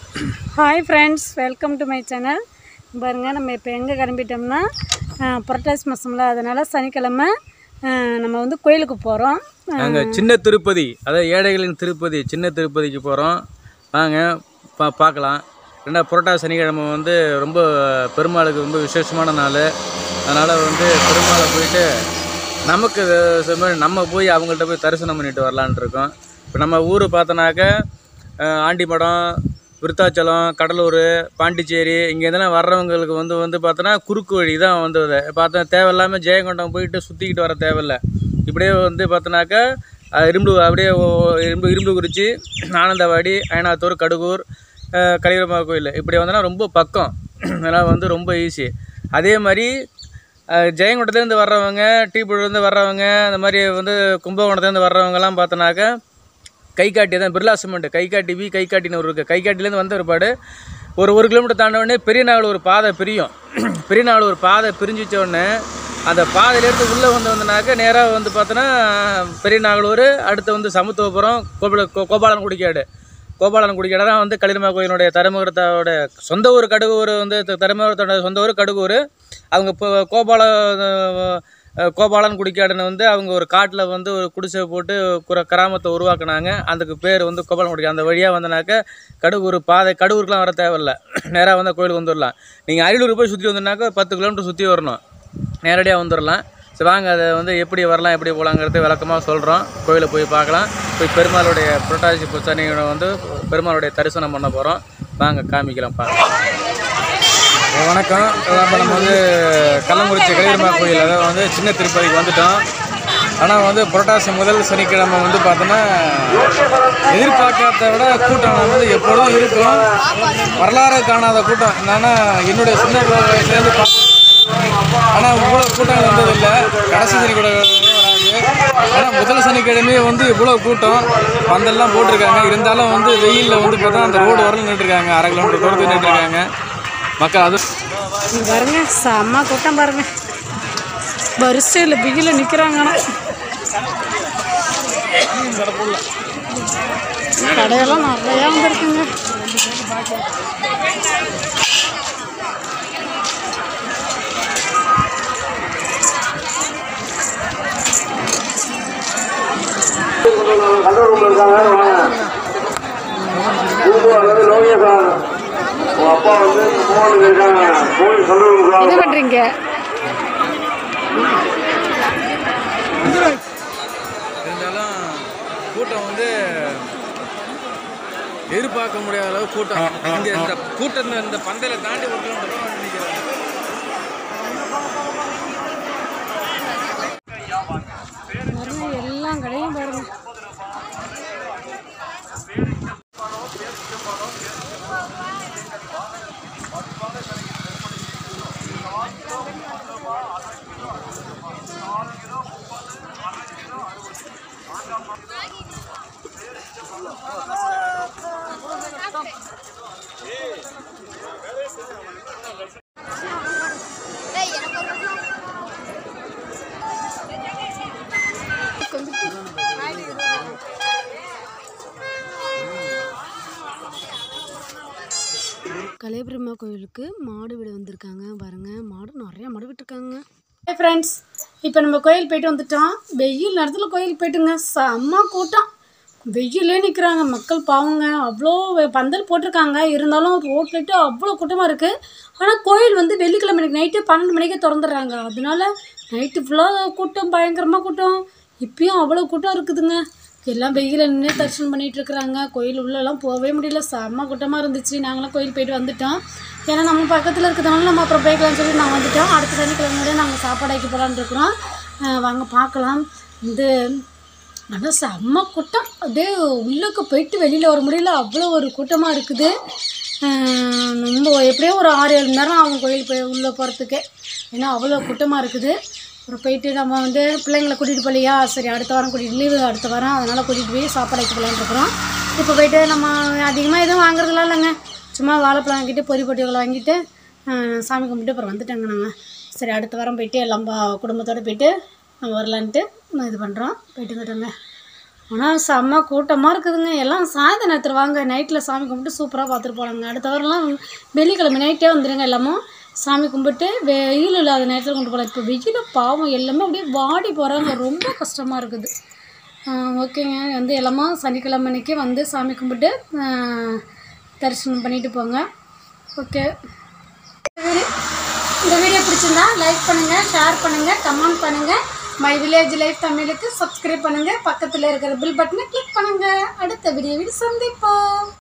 Hi friends welcome to my channel பாருங்க நம்ம இப்போ எங்கே கிளம்பிட்டோம்னா அஹ், புரட்டாசி மாதம்ல அதனால் சனிக்கிழமை அஹ், நம்ம வந்து கோயிலுக்கு போகிறோம் நாங்கள் சின்ன திருப்பதி அதாவது ஏழைகளின் திருப்பதி சின்ன திருப்பதிக்கு போகிறோம் வாங்க பா பார்க்கலாம் ரெண்டா புரட்டாசி சனிக்கிழமை வந்து ரொம்ப பெருமாளுக்கு ரொம்ப விசேஷமான நாள் அதனால் வந்து பெருமாளை போயிட்டு நமக்கு இது மாதிரி நம்ம போய் அவங்கள்ட்ட போய் தரிசனம் பண்ணிட்டு வரலான்ட்டு இருக்கோம் இப்போ நம்ம ஊர் பார்த்தோன்னாக்க அஹ், ஆண்டிமடம் விருத்தாச்சலம் கடலூர் பாண்டிச்சேரி இங்கே இதெல்லாம் வர்றவங்களுக்கு வந்து வந்து பார்த்தோன்னா குறுக்கு வழி தான் வந்து இது. பார்த்தா தேவையில்லாமல் ஜெயங்கொண்டம் போயிட்டு சுற்றிக்கிட்டு வர தேவையில்ல இப்படியே வந்து பார்த்தோன்னாக்கா அஹ், இரும்பு அப்படியே ஓ- இரும்பு இரும்பு குறிச்சி ஆனந்தவாடி அயனாத்தூர் கடுகூர் அஹ், கலியரம்மா கோயில் இப்படி வந்தோன்னா ரொம்ப பக்கம் அதனால் வந்து ரொம்ப ஈஸி அதே மாதிரி அஹ், ஜெயங்கொண்டத்துலேருந்து வர்றவங்க டீப்பூர்லேருந்து வர்றவங்க அந்த மாதிரி வந்து கும்பகோணத்துலேருந்து வர்றவங்கலாம் பார்த்தோன்னாக்கா கைகாட்டி தான் பிர்லா சிமெண்ட் கைகாட்டி வி கைகாட்டின்னு ஒரு இருக்குது கைகாட்டிலேருந்து வந்த ஒருபாடு ஒரு ஒரு கிலோமீட்டர் தாண்ட உடனே பெரிய நாவலூர் பாதை பிரியும் பெரிய நாவலூர் பாதை பிரிஞ்சிச்ச உடனே அந்த பாதையிலேருந்து உள்ளே வந்து வந்தனாக்க நேராக வந்து பார்த்தோன்னா பெரிய நாகலூர் அடுத்து வந்து சமத்துவபுரம் கோபால கோ- கோபாலன் குடிக்காடு கோபாலன் குடிக்காடு தான் வந்து களிம கோயிலுடைய தருமபுரத்தோட சொந்த ஊர் கடுகூர் வந்து தருமபுரத்தோட சொந்த ஊர் கடுகூர் அவங்க இப்போ கோபால அஹ், கோபாலன் குடிக்காடுன்னு வந்து அவங்க ஒரு காட்டில் வந்து ஒரு குடிசை போட்டு குற கிராமத்தை உருவாக்குனாங்க அதுக்கு பேர் வந்து கோபாலன் குடிக்காடு அந்த வழியாக வந்தனாக்க கடுகூர் பாதை கடுகூருக்குலாம் வர தேவையில்ல நேராக வந்தால் கோயிலுக்கு வந்துடலாம் நீங்கள் அரியலூர் போய் சுற்றி வந்தோம்னாக்கா பத்து கிலோமீட்டர் சுற்றி வரணும் நேரடியாக வந்துடலாம் சரி வாங்க அதை வந்து எப்படி வரலாம் எப்படி போகலாங்கிறது விளக்கமாக சொல்கிறோம் கோயிலை போய் பார்க்கலாம் போய் பெருமாளுடைய புரட்டாசி சனியோட வந்து பெருமாளுடைய தரிசனம் பண்ண போகிறோம் வாங்க காமிக்கலாம் பார்க்கலாம் வணக்கம் இப்போ நம்ம வந்து கள்ளங்குறிச்சி கலியர்மா கோயில் அதாவது வந்து சின்ன திருப்பதிக்கு வந்துட்டோம் ஆனால் வந்து புரட்டாசி முதல் சனிக்கிழமை வந்து பார்த்தோன்னா எதிர்பார்க்காத விட கூட்டம் வந்து எப்பொழுதும் இருக்கும் வரலாறு காணாத கூட்டம் என்னன்னா என்னுடைய சின்ன வயசுலேருந்து பார்த்து ஆனால் இவ்வளோ கூட்டம் வந்ததில்லை கடைசி சனி கூட வராது ஆனால் முதல் சனிக்கிழமையே வந்து இவ்வளோ கூட்டம் பந்தல்லாம் போட்டிருக்காங்க இருந்தாலும் வந்து வெயிலில் வந்து பார்த்தா அந்த ரோடு வரல நின்றுருக்காங்க அரை கிலோமீட்டர் தூரத்துக்கு நின்றுருக்காங்க மக்கள் அது இங்க பாருங்க செம்ம கூட்டம் பாருங்க வரிசையில் பிகில நிற்கிறாங்க ஆனால் கடையெல்லாம் நிறையா வந்திருக்குங்க கண்ட்ரோல் ரூம்ல இருக்காங்க வாங்க குரு அல்லது லோகேசன் உங்க அப்பா வந்து மோகன் இருக்காங்க கோயில் கண்ட்ரோல் ரூம் என்ன பண்ணுறீங்க இருந்தாலும் கூட்டம் வந்து எதிர்பார்க்க முடியாத அளவு கூட்டம் இங்க இந்த கூட்டம் இந்த பந்தலை தாண்டி ஒரு கிலோமீட்டர் தூரம் வந்து நிக்கிறாங்க. பாருங்க எல்லா கடையும் பாருங்க கலையபெருமா கோயிலுக்கு மாடு விட வந்திருக்காங்க பாருங்க மாடு நிறைய மாடு விட்டுருக்காங்க ஹே ஃப்ரெண்ட்ஸ் இப்போ நம்ம கோயில் போயிட்டு வந்துட்டோம் வெயில் நேரத்தில் கோயிலுக்கு போயிட்டுங்க செம்ம கூட்டம் வெயிலே நிற்கிறாங்க மக்கள் பாவங்க அவ்வளோ வெ- பந்தல் போட்டிருக்காங்க இருந்தாலும் ரோட்லட்டு அவ்வளோ கூட்டமாக இருக்குது ஆனால் கோயில் வந்து வெள்ளிக்கிழமை நைட்டு பன்னெண்டு மணிக்கே திறந்துடுறாங்க அதனால நைட்டு ஃபுல்லாக கூட்டம் பயங்கரமாக கூட்டம் இப்பயும் அவ்வளோ கூட்டம் இருக்குதுங்க எல்லாம் வெயில நின்று தரிசனம் பண்ணிட்டு இருக்கிறாங்க கோயில் உள்ளெல்லாம் போகவே முடியல செம்ம கூட்டமாக இருந்துச்சு நாங்களாம் கோயில் போயிட்டு வந்துட்டோம் ஏன்னா நம்ம பக்கத்தில் இருக்கிறதுனால நம்ம அப்புறம் போய்க்கலாம்னு சொல்லி நாங்கள் வந்துட்டோம் அடுத்த சனிக்கிழமையோட நாங்கள் சாப்பாடு ஆக்கி போகலான்னு இருக்கிறோம் அஹ் வாங்க பார்க்கலாம் இது ஆனால் செம்ம கூட்டம் அப்படியே உள்ளுக்கு போயிட்டு வெளியில் வர முடியல அவ்வளோ ஒரு கூட்டமாக இருக்குது அஹ் ரொம்ப எப்படியும் ஒரு ஆறு ஏழு மணி நேரம் ஆகும் கோயில் போய் உள்ளே போகிறதுக்கே ஏன்னா அவ்வளோ கூட்டமாக இருக்குது அப்புறம் போயிட்டு நம்ம வந்து பிள்ளைங்களை கூட்டிகிட்டு போகலையா சரி அடுத்த வாரம் கூட்டிகிட்டு லீவு அடுத்த வாரம் அதனால் கூட்டிகிட்டு போய் சாப்பாடு வைக்க போகலான்னு இருக்கிறோம் இப்போ போயிட்டு நம்ம அதிகமாக எதுவும் வாங்குறதுலாம் இல்லைங்க சும்மா வாழைப்பழம் வாங்கிட்டு பொரி பொட்டிகளை வாங்கிட்டு அஹ் சாமி கும்பிட்டு அப்புறம் வந்துட்டாங்க நாங்கள் சரி அடுத்த வாரம் போயிட்டு எல்லாம் பா குடும்பத்தோடு போயிட்டு நம்ம வரலான்ட்டு நான் இது பண்ணுறோம் போயிட்டு வந்துட்டோங்க ஆனால் செம்ம கூட்டமாக இருக்குதுங்க எல்லாம் சாயந்தர நேரத்தில் வாங்க நைட்டில் சாமி கும்பிட்டு சூப்பராக பார்த்துட்டு போனாங்க அடுத்த வாரம்லாம் வெள்ளிக்கிழமை நைட்டே வந்துடுங்க எல்லாமும் சாமி கும்பிட்டு வெயில் இல்லாத நேரத்தில் கொண்டு போகலாம் இப்போ வெயில் பாவம் எல்லாமே அப்படியே வாடி போகிறாங்க ரொம்ப கஷ்டமாக இருக்குது ஆஹ் ஓகேங்க வந்து எல்லாமே சனிக்கிழமை அன்னைக்கு வந்து சாமி கும்பிட்டு ஆஹ் தரிசனம் பண்ணிட்டு போங்க ஓகே இந்த வீடியோ பிடிச்சிருந்தா லைக் பண்ணுங்கள் ஷேர் பண்ணுங்கள் கமெண்ட் பண்ணுங்கள் மை வில்லேஜ் லைஃப் தமிழுக்கு சப்ஸ்கிரைப் பண்ணுங்கள் பக்கத்தில் இருக்கிற பில் பட்டனை கிளிக் பண்ணுங்கள் அடுத்த வீடியோவில் சந்திப்போம்